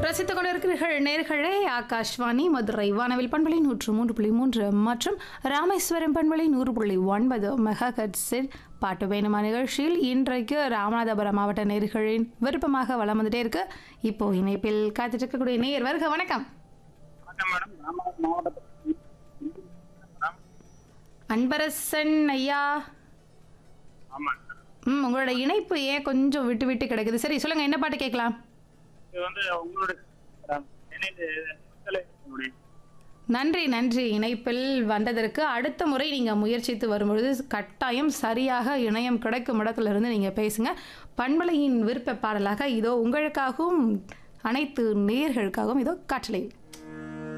ரசித்துக் கொண்டிருக்கிறீர்கள் நேர்களே ஆகாஷ்வாணி மதுரை வானவில் பண்பலை நூற்று மூன்று புள்ளி மூன்று மற்றும் ராமேஸ்வரம் பண்பலை நூறு புள்ளி ஒன்பது மெகா ஹெட்ஸில் பாட்டு வேணுமா நிகழ்ச்சியில் இன்றைக்கு ராமநாதபுரம் மாவட்ட நேர்களின் விருப்பமாக வளம் வந்துட்டே இருக்கு இப்போ இணைப்பில் காத்துட்டு இருக்கக்கூடிய நேர் வருக வணக்கம் வணக்கம் மேடம் ராமநாதபுரம் மாவட்டத்தில் மேடம் அன்பரசன் ஐயா ஆமாங்க ம் உங்களோட இணைப்பு ஏன் கொஞ்சம் விட்டு விட்டு கிடக்குது சரி சொல்லுங்க என்ன பாட்டு கேட்கலாம் இது வந்து உங்களுடைய நினைவு மக்களுடைய நன்றி நன்றி இணைப்பில் வந்ததற்கு அடுத்த முறை நீங்கள் முயற்சித்து வரும்பொழுது கட்டாயம் சரியாக இணையம் கிடைக்கும் இடத்துல இருந்து நீங்கள் பேசுங்க பண்பலையின் விருப்ப பாடலாக இதோ உங்களுக்காகவும் அனைத்து நேர்களுக்காகவும் இதோ காற்றலை